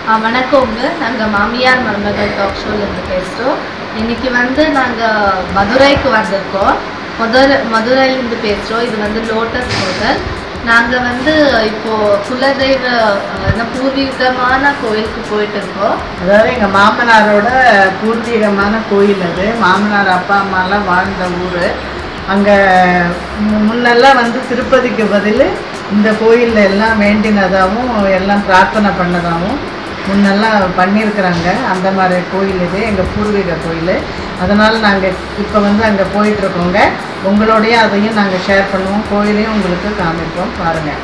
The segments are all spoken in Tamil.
ஆ, வணக்கங்க நாங்கள் மாமியார் மருமகள் டாக் ஷோலேருந்து பேசுகிறோம் இன்னைக்கு வந்து நாங்கள் மதுரைக்கு வந்திருக்கோம் மதுரை மதுரையிலேருந்து பேசுகிறோம் இது வந்து லோட்டஸ் ஹோட்டல் நாங்கள் வந்து இப்போது குலதெய்வ அஹ், என்ன பூர்வீகமான கோயிலுக்கு போயிட்டு இருக்கோம் அதாவது எங்கள் மாமனாரோட பூர்வீகமான கோயில் அது மாமனார் அப்பா அம்மாலாம் வாழ்ந்த ஊர் அங்கே முன்னெல்லாம் வந்து திருப்பதிக்கு பதில் இந்த கோயிலில் எல்லாம் வேண்டினதாகவும் எல்லாம் பிரார்த்தனை பண்ணதாகவும் முன்னெல்லாம் பண்ணியிருக்கிறாங்க அந்த மாதிரி கோயில் இது எங்கள் பூர்வீக கோயில் அதனால் நாங்கள் இப்போ வந்து அங்கே போயிட்டுருக்கோங்க உங்களோடய அதையும் நாங்கள் ஷேர் பண்ணுவோம் கோயிலையும் உங்களுக்கு காமிப்போம் பாருங்கள்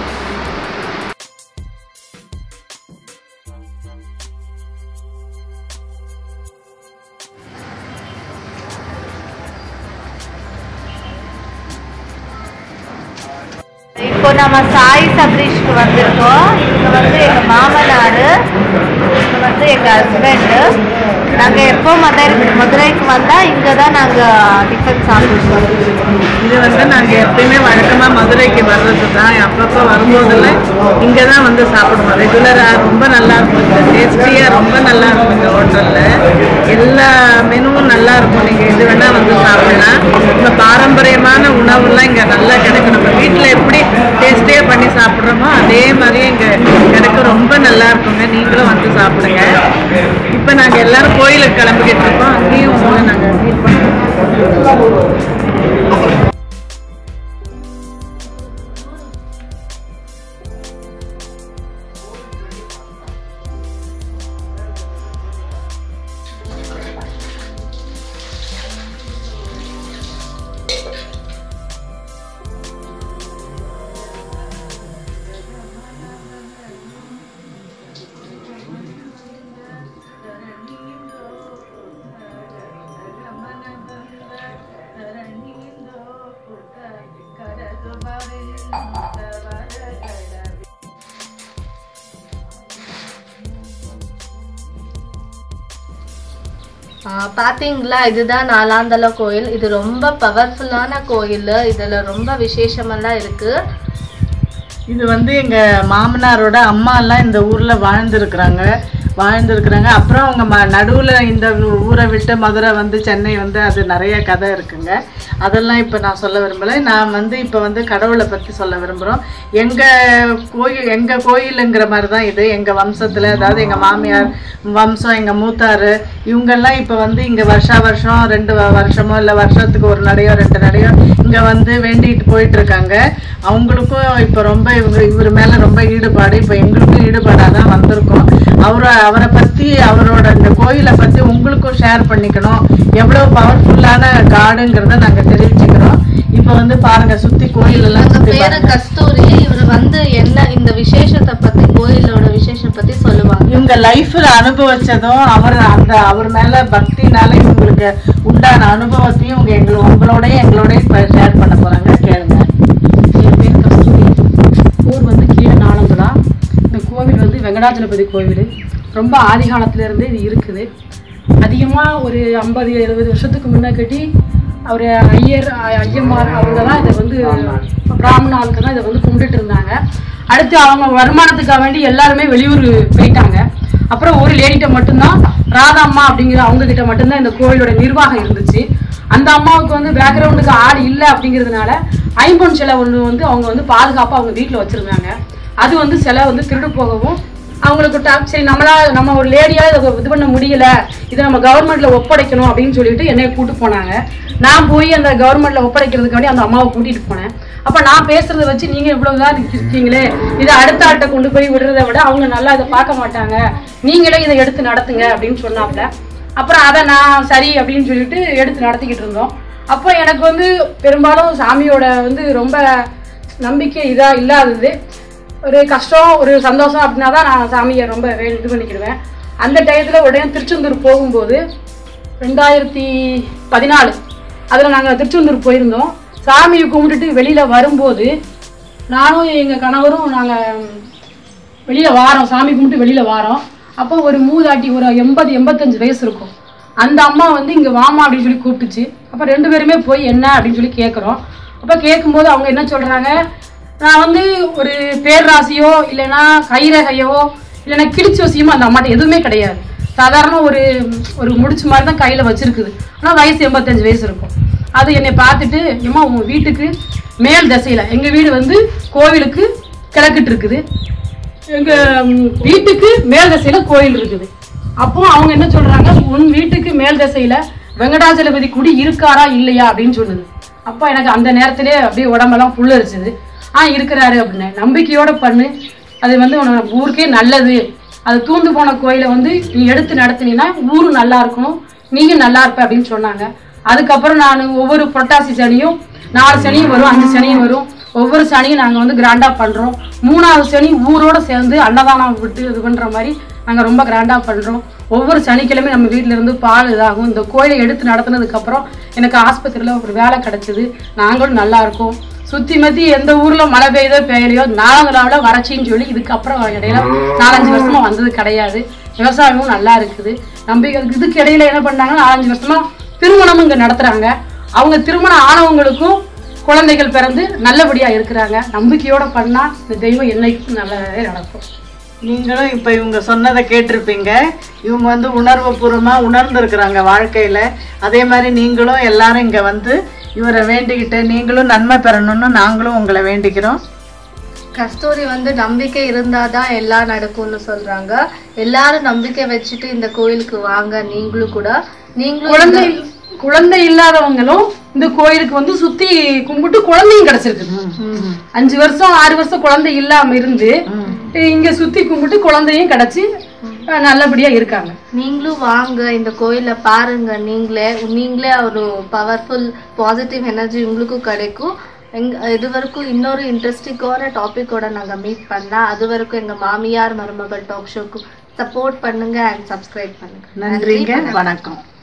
இப்போ நம்ம சாய் சபரீஷ்க்கு வந்திருக்கோம் இவங்க வந்து எங்கள் மாமனார் இவங்க வந்து எங்கள் ஹஸ்பண்டு நாங்கள் எப்போ மதுரை மதுரைக்கு வந்தால் இங்கே தான் நாங்கள் டிஃபன் சாப்பிடுவோம் இது வந்து நாங்கள் எப்பயுமே வழக்கமாக மதுரைக்கு வர்றது தான் அப்பப்போ வரும்போதெல்லாம் இங்கே தான் வந்து சாப்பிடுவோம் ரெகுலராக ரொம்ப நல்லா இருக்கும் இந்த டேஸ்டியாக ரொம்ப நல்லா இருக்கும் இந்த ஹோட்டலில் எல்லா மெனுவும் நல்லா இருக்கும் நீங்கள் எது வேணால் வந்து சாப்பிடலாம் நம்ம பாரம்பரியமான உணவுலாம் இங்கே நல்லா கிடைக்கும் நம்ம வீட்டில் எப்படி டேஸ்டியாக பண்ணி சாப்பிட்றோமோ அதே மாதிரியே இங்கே கிடைக்கும் ரொம்ப நல்லா இருக்குங்க நீங்களும் வந்து சாப்பிடுங்க இப்போ நாங்கள் எல்லாரும் கோயிலுக்கு கிளம்பிக்கிட்டு இருக்கோம் அங்கேயும் உங்களை நாங்கள் மீட் பண்ணுறோம் பார்த்தீங்களா இதுதான் நாலாந்தல கோயில் இது ரொம்ப பவர்ஃபுல்லான கோயில் இதில் ரொம்ப விசேஷமெல்லாம் இருக்குது இது வந்து எங்க மாமனாரோட அம்மா எல்லாம் இந்த ஊர்ல வாழ்ந்துருக்குறாங்க வாழ்ந்துருக்குறாங்க அப்புறம் அவங்க ம நடுவில் இந்த ஊரை விட்டு மதுரை வந்து சென்னை வந்து அது நிறைய கதை இருக்குங்க அதெல்லாம் இப்போ நான் சொல்ல விரும்பலை நான் வந்து இப்போ வந்து கடவுளை பற்றி சொல்ல விரும்புகிறோம் எங்கள் கோயில் எங்கள் கோயிலுங்கிற மாதிரி தான் இது எங்கள் வம்சத்தில் அதாவது எங்கள் மாமியார் வம்சம் எங்கள் மூத்தார் இவங்கெல்லாம் இப்போ வந்து இங்கே வருஷா வருஷம் ரெண்டு வ- வருஷமோ இல்லை வருஷத்துக்கு ஒரு நடையோ ரெண்டு நடையோ இங்கே வந்து வேண்டிட்டு போயிட்டு இருக்காங்க அவங்களுக்கும் இப்போ ரொம்ப இவங்க இவர் மேலே ரொம்ப ஈடுபாடு இப்போ எங்களுக்கும் ஈடுபாடாக தான் வந்திருக்கோம் அவரை அவரை பற்றி அவரோட இந்த கோயிலை பற்றி உங்களுக்கும் ஷேர் பண்ணிக்கணும் எவ்வளோ பவர்ஃபுல்லான காடுங்கிறத நாங்கள் தெரிவிச்சுக்கிறோம் இப்போ வந்து பாருங்க சுற்றி கோயிலெல்லாம் எங்க சுற்றி பேரு பாருங்க கஸ்தூரி இவர் வந்து என்ன இந்த விசேஷத்தை பத்தி கோயிலோட விசேஷம் பத்தி சொல்லுவாங்க இவங்க லைஃப்ல அனுபவிச்சதும் அவர் அந்த அவர் மேல பக்தினால இவங்களுக்கு உண்டான அனுபவத்தையும் இவங்க எங்களை உங்களோடய எங்களோடய இப்போ ஷேர் பண்ண போறாங்க கேளுங்க என் பேர் கஸ்தூரி ஊர் வந்து கீழே நாளங்குளா இந்த கோவில் வந்து வெங்கடாச்சலபதி கோவில் ரொம்ப ஆதி காலத்துல இருந்தே இது இருக்குது அதிகமாக ஒரு ஐம்பது எழுபது வருஷத்துக்கு முன்ன கட்டி அவர் ஐயர் ஐ- ஐயம்மார் அவங்க தான் இதை வந்து பிராமண ஆளுக்கு தான் இதை வந்து கும்பிட்டுட்டு இருந்தாங்க அடுத்து அவங்க வருமானத்துக்காக வேண்டி எல்லாருமே வெளியூர் போயிட்டாங்க அப்புறம் ஒரு லேடிட்ட மட்டும்தான் ராதாம்மா அப்படிங்கிற அவங்க கிட்ட மட்டும்தான் இந்த கோவிலோட நிர்வாகம் இருந்துச்சு அந்த அம்மாவுக்கு வந்து பேக்ரவுண்டுக்கு ஆள் இல்லை அப்படிங்கிறதுனால ஐம்பொன் சிலை ஒன்று வந்து அவங்க வந்து பாதுகாப்பாக அவங்க வீட்டில் வச்சுருந்தாங்க அது வந்து சிலை வந்து திருடு போகவும் அவங்களுக்கு ட- சரி நம்மளா நம்ம ஒரு லேடியாக இதை இது பண்ண முடியல இதை நம்ம கவர்மெண்ட்ல ஒப்படைக்கணும் அப்படின்னு சொல்லிட்டு என்னை கூட்டு போனாங்க நான் போய் அந்த கவர்மெண்ட்ல ஒப்படைக்கிறதுக்காண்டி அந்த அம்மாவை கூட்டிட்டு போனேன் அப்ப நான் பேசுறத வச்சு நீங்க இவ்வளவுதான் இருக்கீங்களே இதை அடுத்த ஆட்டை கொண்டு போய் விடுறதை விட அவங்க நல்லா இதை பார்க்க மாட்டாங்க நீங்களே இதை எடுத்து நடத்துங்க அப்படின்னு சொன்னாப்ல அப்புறம் அதை நான் சரி அப்படின்னு சொல்லிட்டு எடுத்து நடத்திக்கிட்டு இருந்தோம் அப்போ எனக்கு வந்து பெரும்பாலும் சாமியோட வந்து ரொம்ப நம்பிக்கை இதா இல்லாதது ஒரு கஷ்டம் ஒரு சந்தோஷம் அப்படின்னா தான் நான் சாமியை ரொம்ப வே- இது பண்ணிக்கிடுவேன் அந்த டயத்தில் உடனே திருச்செந்தூர் போகும்போது ரெண்டாயிரத்தி பதினாலு அதில் நாங்கள் திருச்செந்தூர் போயிருந்தோம் சாமியை கும்பிட்டுட்டு வெளியில் வரும்போது நானும் எங்கள் கணவரும் நாங்கள் வெளியில் வாரோம் சாமி கும்பிட்டு வெளியில் வாரோம் அப்போ ஒரு மூதாட்டி ஒரு எண்பது எண்பத்தஞ்சு வயசு இருக்கும் அந்த அம்மா வந்து இங்கே வாமா அப்படின்னு சொல்லி கூப்பிட்டுச்சு அப்போ ரெண்டு பேருமே போய் என்ன அப்படின்னு சொல்லி கேட்குறோம் அப்போ கேட்கும்போது அவங்க என்ன சொல்கிறாங்க நான் வந்து ஒரு பேர்ராசியோ இல்லைன்னா கைரகையோ இல்லைன்னா கிழிச்சு வசியமா அந்த அம்மாட்ட எதுவுமே கிடையாது சாதாரண ஒரு ஒரு முடிச்சு மாதிரி தான் கையில வச்சிருக்குது ஆனா வயசு எண்பத்தஞ்சு வயசு இருக்கும் அது என்னை பார்த்துட்டு ஏம்மா உங்க வீட்டுக்கு மேல் திசையில எங்க வீடு வந்து கோவிலுக்கு கிழக்கிட்டு இருக்குது எங்க ம், வீட்டுக்கு மேல் திசையில கோயில் இருக்குது அப்போ அவங்க என்ன சொல்றாங்க உன் வீட்டுக்கு மேல் திசையில வெங்கடாஜலபதி குடி இருக்காரா இல்லையா அப்படின்னு சொன்னது அப்போ எனக்கு அந்த நேரத்திலே அப்படியே உடம்பெல்லாம் புல்லரிச்சுது ஆ இருக்கிறாரு அப்படின்னு நம்பிக்கையோட பண்ணு அது வந்து உனக்கு ஊருக்கே நல்லது அது தூந்து போன கோயிலை வந்து நீ எடுத்து நடத்துனீன்னா ஊரு நல்லா இருக்கும் நீங்க நல்லா இருப்ப அப்படின்னு சொன்னாங்க அதுக்கப்புறம் நான் ஒவ்வொரு புரட்டாசி சனியும் நாலு சனியும் வரும் அஞ்சு சனியும் வரும் ஒவ்வொரு சனியும் நாங்கள் வந்து கிராண்டா பண்றோம் மூணாவது சனி ஊரோட சேர்ந்து அன்னதானம் விட்டு இது பண்ற மாதிரி நாங்கள் ரொம்ப கிராண்டா பண்றோம் ஒவ்வொரு சனிக்கிழமையும் நம்ம வீட்ல இருந்து பால் இதாகும் இந்த கோயிலை எடுத்து நடத்துனதுக்கு அப்புறம் எனக்கு ஆஸ்பத்திரியில் ஒரு வேலை கிடைச்சது நாங்களும் நல்லா இருக்கோம் சுத்தி மத்தி எந்த ஊர்ல மழை பெய்யுதோ பெய்யலையோ நாலங்களாவில் வறட்சின்னு சொல்லி இதுக்கப்புறம் இடையில நாலஞ்சு வருஷமா வந்தது கிடையாது விவசாயமும் நல்லா இருக்குது நம்பிக்கை இதுக்கு இடையில என்ன பண்ணாங்க நாலஞ்சு வருஷமா திருமணமும் இங்க நடத்துறாங்க அவங்க திருமணம் ஆனவங்களுக்கும் குழந்தைகள் பிறந்து நல்லபடியா இருக்கிறாங்க நம்பிக்கையோட பண்ணா இந்த தெய்வம் என்னைக்கும் நல்லதே நடக்கும் நீங்களும் இப்போ இவங்க சொன்னதை கேட்டிருப்பீங்க இவங்க வந்து உணர்வுபூர்வமாக உணர்ந்துருக்குறாங்க வாழ்க்கையில் அதே மாதிரி நீங்களும் எல்லாரும் இங்கே வந்து இவரை வேண்டிக்கிட்டு நீங்களும் நன்மை பெறணும்னு நாங்களும் உங்களை வேண்டிக்கிறோம் கஸ்தூரி வந்து நம்பிக்கை இருந்தாதான் எல்லாம் நடக்கும்னு சொல்றாங்க எல்லாரும் நம்பிக்கை வச்சுட்டு இந்த கோயிலுக்கு வாங்க நீங்களும் கூட நீங்களும் குழந்தை குழந்தை இல்லாதவங்களும் இந்த கோயிலுக்கு வந்து சுத்தி கும்பிட்டு குழந்தையும் கிடைச்சிருக்குது ம். அஞ்சு வருஷம் ஆறு வருஷம் குழந்தை இல்லாம இருந்து இங்க சுத்தி கும்பிட்டு குழந்தையும் கிடைச்சி அஹ், நல்லபடியா இருக்காங்க நீங்களும் வாங்க இந்த கோயிலை பாருங்க நீங்களே நீங்களே ஒரு பவர்ஃபுல் பாசிட்டிவ் எனர்ஜி உங்களுக்கும் கிடைக்கும் எங்க இது வரைக்கும் இன்னொரு இன்ட்ரெஸ்டிங்கான டாபிக்கோட நாங்கள் மீட் பண்ணலாம் அது வரைக்கும் எங்கள் மாமியார் மருமகள் டாக் ஷோக்கு சப்போர்ட் பண்ணுங்க அண்ட் சப்ஸ்கிரைப் பண்ணுங்க நன்றிங்க வணக்கம்